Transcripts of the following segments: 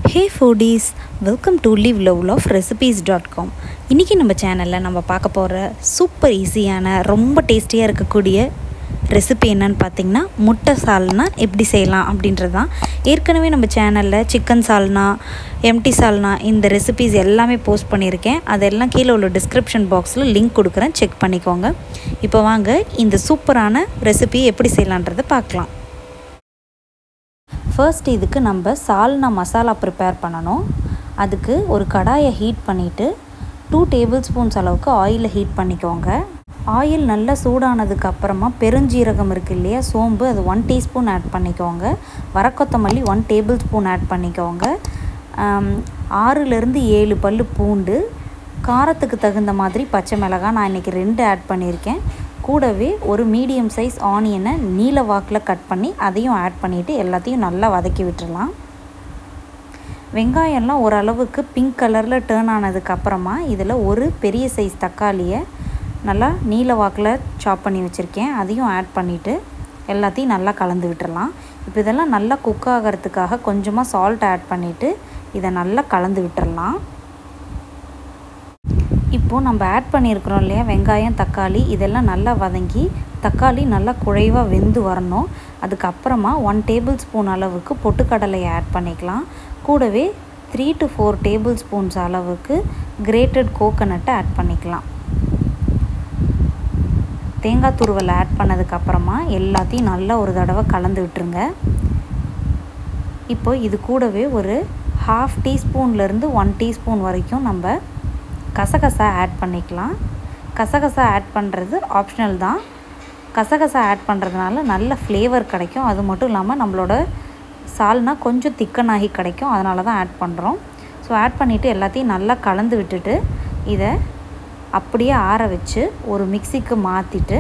hey foodies welcome to live love of recipes dot com இன்றைக்கி நம்ம சேனலில் நம்ம பார்க்க போகிற சூப்பர் ஈஸியான ரொம்ப டேஸ்டியாக இருக்கக்கூடிய ரெசிபி என்னன்னு பார்த்தீங்கன்னா முட்டை சால்னா எப்படி செய்யலாம் அப்படின்றது தான் ஏற்கனவே நம்ம சேனலில் சிக்கன் சால்னா எம்டி சால்னா இந்த ரெசிபீஸ் எல்லாமே போஸ்ட் பண்ணியிருக்கேன் அதெல்லாம் கீழே உள்ள டிஸ்கிரிப்ஷன் பாக்ஸில் லிங்க் கொடுக்குறேன் செக் பண்ணிக்கோங்க இப்போ வாங்க இந்த சூப்பரான ரெசிபி எப்படி செய்யலான்றதை பார்க்கலாம் ஃபர்ஸ்ட் இதுக்கு நம்ம சால்னா மசாலா ப்ரிப்பேர் பண்ணணும் அதுக்கு ஒரு கடாயை ஹீட் பண்ணிவிட்டு டூ டேபிள் ஸ்பூன்ஸ் அளவுக்கு ஆயிலை ஹீட் பண்ணிக்கோங்க ஆயில் நல்லா சூடானதுக்கு அப்புறமா பெருஞ்சீரகம் இருக்குது இல்லையா சோம்பு அது ஒன் டீஸ்பூன் ஆட் பண்ணிக்கோங்க வரக்கொத்தமல்லி ஒன் டேபிள் ஸ்பூன் ஆட் பண்ணிக்கோங்க ஆறுலேருந்து ஏழு பல் பூண்டு காரத்துக்கு தகுந்த மாதிரி பச்சை மிளகாய் நான் இன்றைக்கி ரெண்டு ஆட் பண்ணியிருக்கேன் கூடவே ஒரு மீடியம் சைஸ் ஆனியனை நீல வாக்கில் கட் பண்ணி அதையும் ஆட் பண்ணிவிட்டு எல்லாத்தையும் நல்லா வதக்கி விட்டுறலாம் வெங்காயம்லாம் ஓரளவுக்கு பிங்க் கலரில் டேர்ன் ஆனதுக்கப்புறமா இதில் ஒரு பெரிய சைஸ் தக்காளியை நல்லா நீல வாக்கில் சாப் பண்ணி வச்சுருக்கேன் அதையும் ஆட் பண்ணிவிட்டு எல்லாத்தையும் நல்லா கலந்து விட்டுறலாம் இப்போ இதெல்லாம் நல்லா குக் ஆகிறதுக்காக கொஞ்சமாக சால்ட் ஆட் பண்ணிவிட்டு இதை நல்லா கலந்து விட்டுறலாம் இப்போது நம்ம ஆட் பண்ணியிருக்கிறோம் இல்லையா வெங்காயம் தக்காளி இதெல்லாம் நல்லா வதங்கி தக்காளி நல்லா குழைவாக வெந்து வரணும் அதுக்கப்புறமா ஒன் டேபிள் ஸ்பூன் அளவுக்கு பொட்டுக்கடலையை ஆட் பண்ணிக்கலாம் கூடவே three to four tablespoons அளவுக்கு கிரேட்டட் கோகனட்டை ஆட் பண்ணிக்கலாம் தேங்காய் துருவல் ஆட் பண்ணதுக்கப்புறமா எல்லாத்தையும் நல்லா ஒரு தடவை கலந்து விட்டுருங்க இப்போ இது கூடவே ஒரு ஹாஃப் டீஸ்பூன்லேருந்து ஒன் டீஸ்பூன் வரைக்கும் நம்ம கசகசா ஆட் பண்ணிக்கலாம் கசகசா ஆட் பண்ணுறது ஆப்ஷனல் தான் கசகசா ஆட் பண்ணுறதுனால நல்ல ஃப்ளேவர் கிடைக்கும் அது மட்டும் இல்லாமல் நம்மளோட சால்னா கொஞ்சம் திக்கனாகி கிடைக்கும் அதனால தான் ஆட் பண்ணுறோம் ஸோ ஆட் பண்ணிவிட்டு எல்லாத்தையும் நல்லா கலந்து விட்டுட்டு இதை அப்படியே ஆற வச்சு ஒரு மிக்சிக்கு மாற்றிட்டு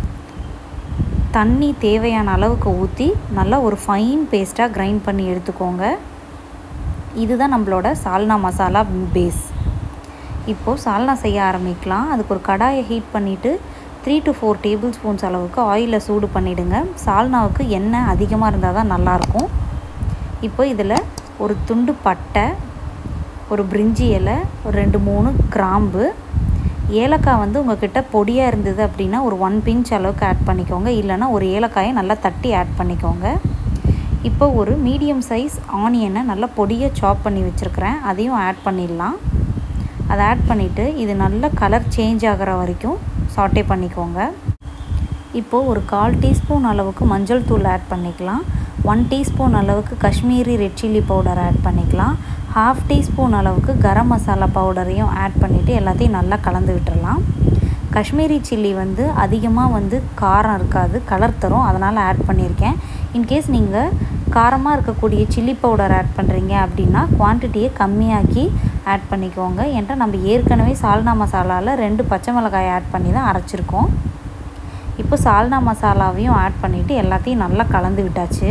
தண்ணி தேவையான அளவுக்கு ஊற்றி நல்லா ஒரு ஃபைன் பேஸ்ட்டாக கிரைண்ட் பண்ணி எடுத்துக்கோங்க இதுதான் நம்மளோட சால்னா மசாலா பேஸ் இப்போது சால்னா செய்ய ஆரம்பிக்கலாம் அதுக்கு ஒரு கடாயை ஹீட் பண்ணிவிட்டு three to four tablespoons அளவுக்கு ஆயிலில் சூடு பண்ணிவிடுங்க சால்னாவுக்கு எண்ணெய் அதிகமாக இருந்தால் தான் நல்லாயிருக்கும் இப்போ இதில் ஒரு துண்டு பட்டை ஒரு பிரிஞ்சி இலை ஒரு ரெண்டு மூணு கிராம்பு ஏலக்காய் வந்து உங்கள்கிட்ட பொடியாக இருந்தது அப்படின்னா ஒரு ஒன் பிஞ்ச் அளவுக்கு ஆட் பண்ணிக்கோங்க இல்லைனா ஒரு ஏலக்காயை நல்லா தட்டி ஆட் பண்ணிக்கோங்க இப்போ ஒரு மீடியம் சைஸ் ஆனியனை நல்லா பொடியாக சாப் பண்ணி வச்சுருக்கிறேன் அதையும் ஆட் பண்ணிடலாம் அதை ஆட் பண்ணிவிட்டு இது நல்ல கலர் சேஞ்ச் ஆகிற வரைக்கும் சாட்டே பண்ணிக்கோங்க இப்போது ஒரு கால் டீஸ்பூன் அளவுக்கு மஞ்சள் தூள் ஆட் பண்ணிக்கலாம் ஒன் டீஸ்பூன் அளவுக்கு Kashmiri red chilli powder add பண்ணிக்கலாம் ஹாஃப் டீஸ்பூன் அளவுக்கு கரம் மசாலா பவுடரையும் ஆட் பண்ணிவிட்டு எல்லாத்தையும் நல்லா கலந்து விட்டுடலாம் காஷ்மீரி சில்லி வந்து அதிகமாக வந்து காரம் இருக்காது கலர் தரும் அதனால் ஆட் பண்ணியிருக்கேன் இன்கேஸ் நீங்கள் காரமாக இருக்கக்கூடிய சில்லி பவுடர் ஆட் பண்ணுறீங்க அப்படின்னா குவான்டிட்டியை கம்மியாக்கி ஆட் பண்ணிக்கோங்க ஏன்ட்டு நம்ம ஏற்கனவே சால்னா மசாலாவில் ரெண்டு பச்சை மிளகாய் ஆட் பண்ணி தான் அரைச்சிருக்கோம் இப்போ சால்னா மசாலாவையும் ஆட் பண்ணிவிட்டு எல்லாத்தையும் நல்லா கலந்து விட்டாச்சு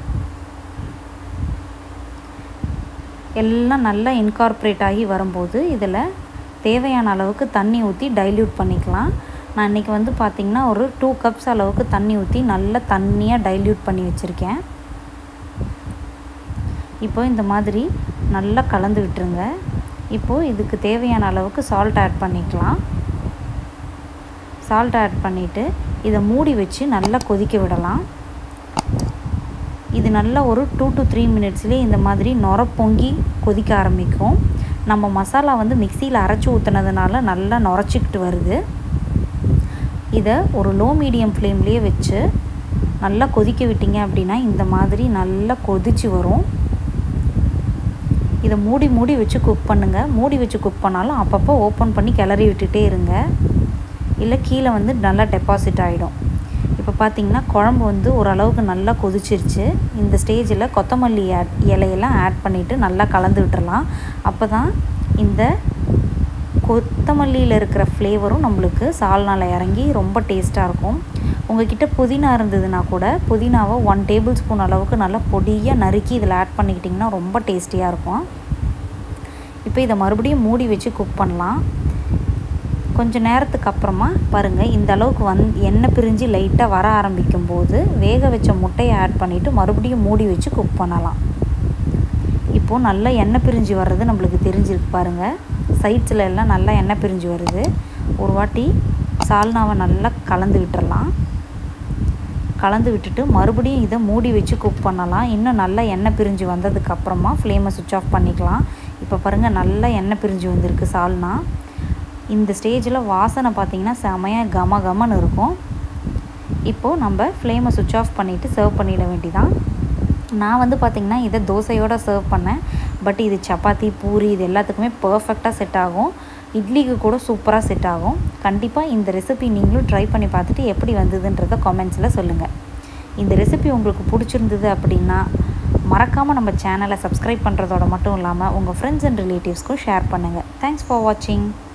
எல்லாம் நல்லா இன்கார்ப்ரேட் ஆகி வரும்போது இதில் தேவையான அளவுக்கு தண்ணி ஊற்றி டைல்யூட் பண்ணிக்கலாம் நான் இன்றைக்கி வந்து பார்த்திங்கன்னா ஒரு டூ கப்ஸ் அளவுக்கு தண்ணி ஊற்றி நல்லா தண்ணியாக டைல்யூட் பண்ணி வச்சுருக்கேன் இப்போ இந்த மாதிரி நல்லா கலந்து விட்டுருங்க இப்போது இதுக்கு தேவையான அளவுக்கு சால்ட் ஆட் பண்ணிக்கலாம் சால்ட் ஆட் பண்ணிவிட்டு இதை மூடி வச்சு நல்லா கொதிக்க விடலாம் இது நல்லா ஒரு டூ டு த்ரீ மினிட்ஸ்லேயே இந்த மாதிரி நொர பொங்கி கொதிக்க ஆரம்பிக்கும் நம்ம மசாலா வந்து மிக்சியில் அரைச்சி ஊற்றுனதுனால நல்லா நுரைச்சிக்கிட்டு வருது இதை ஒரு லோ மீடியம் ஃப்ளேம்லேயே வச்சு நல்லா கொதிக்க விட்டிங்க அப்படின்னா இந்த மாதிரி நல்லா கொதிச்சு வரும் இதை மூடி மூடி வச்சு குக் பண்ணுங்கள் மூடி வச்சு குக் பண்ணாலும் அப்பப்போ ஓப்பன் பண்ணி கிளறி விட்டுட்டே இருங்க இல்லை கீழே வந்து நல்லா டெபாசிட் ஆகிடும் இப்போ பார்த்திங்கன்னா குழம்பு வந்து ஓரளவுக்கு நல்லா கொதிச்சிருச்சு இந்த ஸ்டேஜில் கொத்தமல்லி ஆட் இலையெல்லாம் ஆட் பண்ணிவிட்டு நல்லா கலந்து விட்டுறலாம் அப்போ தான் இந்த கொத்தமல்லியில் இருக்கிற ஃப்ளேவரும் நம்மளுக்கு சால்னால் இறங்கி ரொம்ப டேஸ்ட்டாக இருக்கும் உங்கள்கிட்ட புதினா இருந்ததுன்னா கூட புதினாவை ஒன் டேபிள் ஸ்பூன் அளவுக்கு நல்லா பொடியாக நறுக்கி இதில் ஆட் பண்ணிக்கிட்டிங்கன்னா ரொம்ப டேஸ்டியாக இருக்கும் இப்போ இதை மறுபடியும் மூடி வச்சு குக் பண்ணலாம் கொஞ்சம் நேரத்துக்கு அப்புறமா பாருங்கள் இந்த அளவுக்கு வந் எண்ணெய் பிரிஞ்சு லைட்டாக வர ஆரம்பிக்கும் போது வேக வச்ச முட்டையை ஆட் பண்ணிவிட்டு மறுபடியும் மூடி வச்சு குக் பண்ணலாம் இப்போ இப்போது நல்லா எண்ணெய் பிரிஞ்சு வர்றது நம்மளுக்கு தெரிஞ்சிருக்கு பாருங்கள் சைட்ஸில் எல்லாம் நல்லா எண்ணெய் பிரிஞ்சு வருது ஒரு வாட்டி சால்னாவை நல்லா கலந்து விட்டுறலாம் கலந்து விட்டுட்டு மறுபடியும் இதை மூடி வச்சு குக் பண்ணலாம் இன்னும் நல்லா எண்ணெய் பிரிஞ்சு வந்ததுக்கப்புறமா ஃப்ளேமை சுவிட்ச் ஆஃப் பண்ணிக்கலாம் இப்போ பாருங்கள் நல்லா எண்ணெய் பிரிஞ்சு வந்திருக்கு சால்னா இந்த ஸ்டேஜில் வாசனை பார்த்திங்கன்னா செமையாக கம கமன்னு இருக்கும் இப்போது நம்ம ஃப்ளேமை சுவிட்ச் ஆஃப் பண்ணிவிட்டு சர்வ் பண்ணிட வேண்டிதான் நான் வந்து பார்த்திங்கன்னா இதை தோசையோடு சர்வ் பண்ணேன் பட் இது சப்பாத்தி பூரி இது எல்லாத்துக்குமே பர்ஃபெக்டாக செட் ஆகும் இட்லிக்கு கூட சூப்பராக செட் ஆகும் கண்டிப்பாக இந்த ரெசிபி நீங்களும் ட்ரை பண்ணி பார்த்துட்டு எப்படி வந்ததுன்றத கமெண்ட்ஸில் சொல்லுங்கள் இந்த ரெசிபி உங்களுக்கு பிடிச்சிருந்தது அப்படின்னா மறக்காமல் நம்ம சேனலை சப்ஸ்கிரைப் பண்ணுறதோட மட்டும் இல்லாமல் உங்கள் ஃப்ரெண்ட்ஸ் அண்ட் ரிலேட்டிவ்ஸ்க்கும் ஷேர் பண்ணுங்கள் தேங்க்ஸ் ஃபார் வாட்சிங்